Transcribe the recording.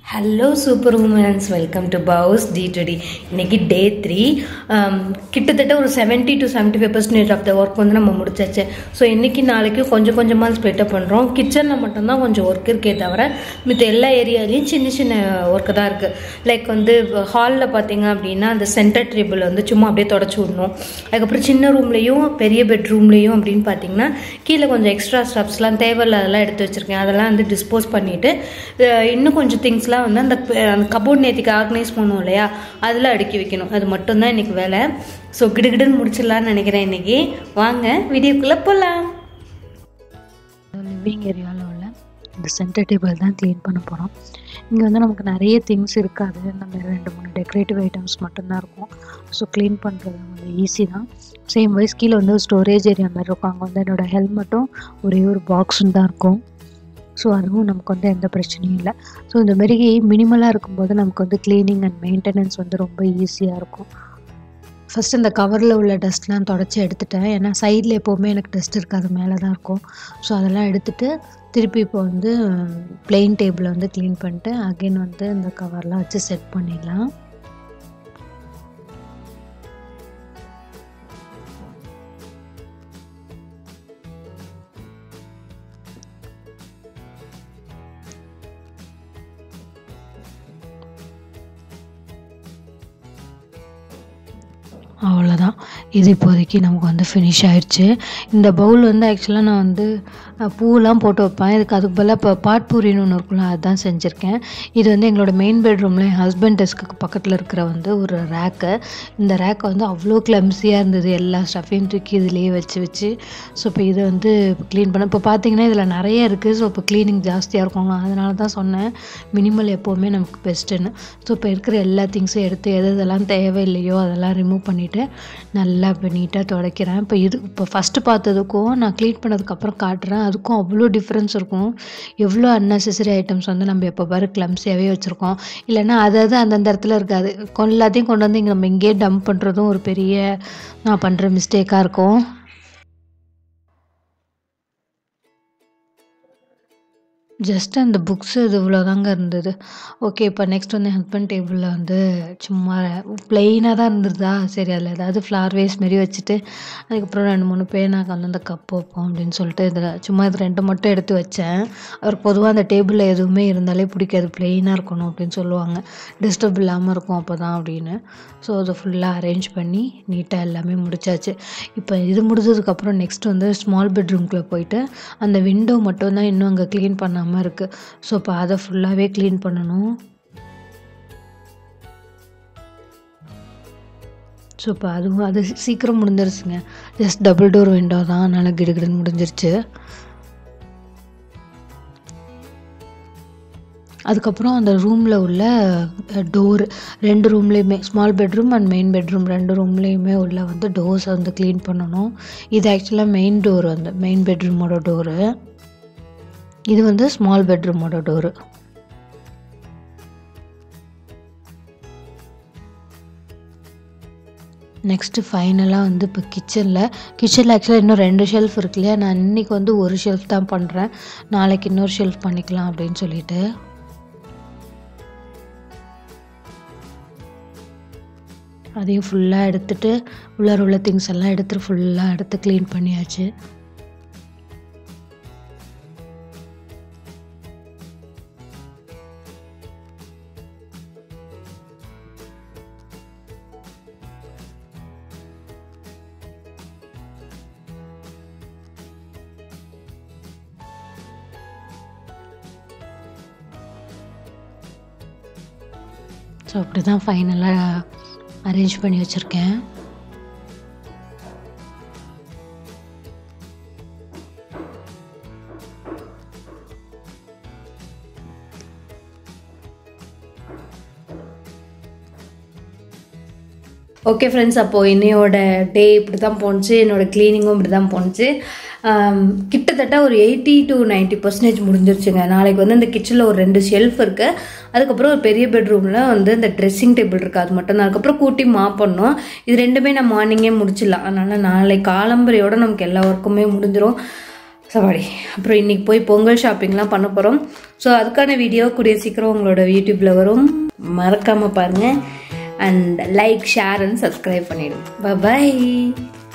hello super women's welcome to பவுஸ் D to D இன்னைக்கு day three கிட்டத்தட்ட ஒரு seventy to seventy five percentage of the work வந்து நம்ம முடிச்சாச்சு ஸோ இன்னைக்கு நாளைக்கு கொஞ்சம் கொஞ்சமாக ஸ்ப்ளிட் அப் பண்ணுறோம் கிச்சனில் மட்டும்தான் கொஞ்சம் ஒர்க் இருக்கே தவிர மித்த எல்லா ஏரியாலையும் சின்ன சின்ன ஒர்க்கு தான் இருக்குது லைக் வந்து ஹாலில் பார்த்தீங்க அப்படின்னா அந்த சென்டர் டேபிள் வந்து சும்மா அப்படியே தொடச்சி விடணும் அதுக்கப்புறம் சின்ன ரூம்லேயும் பெரிய பெட்ரூம்லேயும் அப்படின்னு பார்த்தீங்கன்னா கீழே கொஞ்சம் எக்ஸ்ட்ரா ஸ்டப்ஸ்லாம் தேவையில்லாதெல்லாம் எடுத்து வச்சுருக்கேன் அதெல்லாம் வந்து டிஸ்போஸ் பண்ணிவிட்டு இன்னும் கொஞ்சம் திங்ஸ்லாம் வந்து அந்த அந்த கபோர்ட் நேற்றுக்கு ஆர்கனைஸ் பண்ணுவோம் இல்லையா அதில் அடுக்கி வைக்கணும் அது மட்டும்தான் இன்றைக்கி வேலை ஸோ கிடுகிடுன்னு முடிச்சிடலான்னு நினைக்கிறேன் இன்றைக்கி வாங்க வீடியோக்குள்ளே போகலாம் லிவிங் ஏரியாவில் உள்ள இந்த சென்டர் டேபிள் தான் க்ளீன் பண்ண போகிறோம் இங்கே வந்து நமக்கு நிறைய திங்ஸ் இருக்காது நம்ம ரெண்டு மூணு டெக்கரேட்டிவ் ஐட்டம்ஸ் மட்டும்தான் இருக்கும் ஸோ க்ளீன் பண்ணுறது வந்து ஈஸி தான் சேம் வைஸ் கீழே வந்து ஸ்டோரேஜ் ஏரியா மாதிரி இருக்கும் அங்கே வந்து என்னோடய ஹெல்மெட்டும் ஒரே ஒரு பாக்ஸும் தான் இருக்கும் ஸோ அதுவும் நமக்கு வந்து எந்த பிரச்சனையும் இல்லை ஸோ இந்த மாதிரி மினிமலாக இருக்கும்போது நமக்கு வந்து க்ளீனிங் அண்ட் மெயின்டெனன்ஸ் வந்து ரொம்ப ஈஸியாக இருக்கும் ஃபஸ்ட் இந்த கவரில் உள்ள டஸ்ட்லாம் தொடச்சி எடுத்துட்டேன் ஏன்னா சைடில் எப்போவுமே எனக்கு டஸ்ட் இருக்காது மேலே தான் இருக்கும் ஸோ அதெல்லாம் எடுத்துட்டு திருப்பி இப்போ வந்து பிளெயின் டேபிளை வந்து க்ளீன் பண்ணிட்டு அகெயின் வந்து இந்த கவர்லாம் வச்சு செட் பண்ணிடலாம் அவ்வளோதான் இது இப்போதைக்கு நமக்கு வந்து ஃபினிஷ் ஆயிடுச்சு இந்த பவுல் வந்து ஆக்சுவலாக நான் வந்து பூவெலாம் போட்டு வைப்பேன் இதுக்கு அதுக்கு பதிலாக இப்போ பாட்பூரின்னு ஒன்று இருக்குல்ல அதுதான் செஞ்சுருக்கேன் இது வந்து எங்களோட மெயின் பெட்ரூமில் என் ஹஸ்பண்ட் டெஸ்க்கு பக்கத்தில் இருக்கிற வந்து ஒரு ரேக்கு இந்த ரேக்கை வந்து அவ்வளோ கிளம்ஸியாக இருந்தது எல்லா ஸ்டஃப்பையும் தூக்கி இதுலேயே வச்சு வச்சு ஸோ இப்போ இதை வந்து க்ளீன் பண்ண இப்போ பார்த்தீங்கன்னா இதில் நிறைய இருக்குது ஸோ இப்போ க்ளீனிங் ஜாஸ்தியாக இருக்கும் அதனால தான் சொன்னேன் மினிமல் எப்போவுமே நமக்கு பெஸ்ட்டுன்னு ஸோ இப்போ இருக்கிற எல்லா திங்ஸும் எடுத்து எது எதெல்லாம் தேவையில்லையோ அதெல்லாம் ரிமூவ் பண்ணிவிட்டு நல்லா இப்போ நீட்டாக துடைக்கிறேன் இப்போ இது இப்போ ஃபஸ்ட்டு பார்த்ததுக்கும் நான் க்ளீன் பண்ணதுக்கப்புறம் காட்டுறேன் அதுக்கும் அவ்வளோ டிஃப்ரென்ஸ் இருக்கும் எவ்வளோ அன்னெசரி ஐட்டம்ஸ் வந்து நம்ம எப்போ பாரு கிளம்ஸியாகவே வச்சுருக்கோம் இல்லைன்னா அது அது அந்தந்த இடத்துல இருக்காது எல்லாத்தையும் கொண்டு வந்து இங்கே நம்ம இங்கேயே டம்ப் பண்ணுறதும் ஒரு பெரிய நான் பண்ணுற மிஸ்டேக்காக இருக்கும் ஜஸ்ட் அந்த புக்ஸு இது இவ்வளோதாங்க இருந்தது ஓகே இப்போ நெக்ஸ்ட் வந்து ஹஸ்பண்ட் டேபிளில் வந்து சும்மா ப்ளெயினாக தான் இருந்ததா சரி அதில் ஏதாவது ஃப்ளார் வேஸ் மாரி வச்சுட்டு அதுக்கப்புறம் ரெண்டு மூணு பேனாக்கு வந்து அந்த கப் வைப்போம் அப்படின்னு சொல்லிட்டு இதில் சும்மா இது ரெண்டு மட்டும் எடுத்து வச்சேன் அவர் பொதுவாக அந்த டேபிளில் எதுவுமே இருந்தாலே பிடிக்காது ப்ளெயினாக இருக்கணும் அப்படின்னு சொல்லுவாங்க டிஸ்டர்ப் இல்லாமல் இருக்கும் அப்போ தான் அப்படின்னு ஸோ அதை ஃபுல்லாக அரேஞ்ச் பண்ணி நீட்டாக எல்லாமே முடிச்சாச்சு இப்போ இது முடிஞ்சதுக்கப்புறம் நெக்ஸ்ட் வந்து ஸ்மால் பெட்ரூம்குள்ளே போயிட்டு அந்த விண்டோ மட்டும் தான் இன்னும் அங்கே க்ளீன் பண்ண பண்ணாமல் இருக்குது ஸோ இப்போ அதை ஃபுல்லாகவே க்ளீன் பண்ணணும் ஸோ இப்போ அதுவும் அது சீக்கிரம் முடிஞ்சிருச்சுங்க ஜஸ்ட் டபுள் டோர் விண்டோ தான் அதனால் கிடுகிடுன்னு முடிஞ்சிருச்சு அதுக்கப்புறம் அந்த ரூமில் உள்ள டோர் ரெண்டு ரூம்லேயுமே small bedroom and main bedroom ரெண்டு ரூம்லேயுமே உள்ள வந்து டோர்ஸை வந்து க்ளீன் பண்ணணும் இது ஆக்சுவலாக மெயின் டோர் வந்து மெயின் பெட்ரூமோட டோரு இது வந்து ஸ்மால் பெட்ரூமோட டோரு நெக்ஸ்ட்டு ஃபைனலாக வந்து இப்போ கிச்சனில் கிச்சனில் ஆக்சுவலாக இன்னும் ரெண்டு ஷெல்ஃப் இருக்கு இல்லையா நான் இன்றைக்கி வந்து ஒரு ஷெல்ஃப் தான் பண்ணுறேன் நாளைக்கு இன்னொரு ஷெல்ஃப் பண்ணிக்கலாம் அப்படின்னு சொல்லிட்டு அதையும் ஃபுல்லாக எடுத்துகிட்டு உள்ளார உள்ள திங்ஸ் எல்லாம் எடுத்துகிட்டு ஃபுல்லாக எடுத்து க்ளீன் பண்ணியாச்சு ஸோ அப்படி தான் ஃபைனலாக அரேஞ்ச் பண்ணி வச்சுருக்கேன் ஓகே ஃப்ரெண்ட்ஸ் அப்போது இன்னையோட டே இப்படி தான் போணுச்சு என்னோடய க்ளீனிங்கும் இப்படி தான் போணுச்சு கிட்டத்தட்ட ஒரு எயிட்டி டு நைன்ட்டி பர்சன்டேஜ் முடிஞ்சிருச்சுங்க நாளைக்கு வந்து இந்த கிச்சனில் ஒரு ரெண்டு ஷெல்ஃப் இருக்குது அதுக்கப்புறம் ஒரு பெரிய பெட்ரூமில் வந்து இந்த ட்ரெஸ்ஸிங் டேபிள் இருக்குது அது மட்டும் தான் அதுக்கப்புறம் கூட்டி மாப் பண்ணோம் இது ரெண்டுமே நான் மார்னிங்கே முடிச்சிடலாம் அதனால் நாளை காலம்பரையோட நமக்கு எல்லா ஒர்க்குமே முடிஞ்சிடும் சாரி அப்புறம் இன்னைக்கு போய் பொங்கல் ஷாப்பிங்லாம் பண்ண போகிறோம் ஸோ அதுக்கான வீடியோ கூடிய சீக்கிரம் உங்களோட யூடியூப்பில் வரும் மறக்காமல் பாருங்கள் and like share and subscribe பண்ணிவிடும் பாய்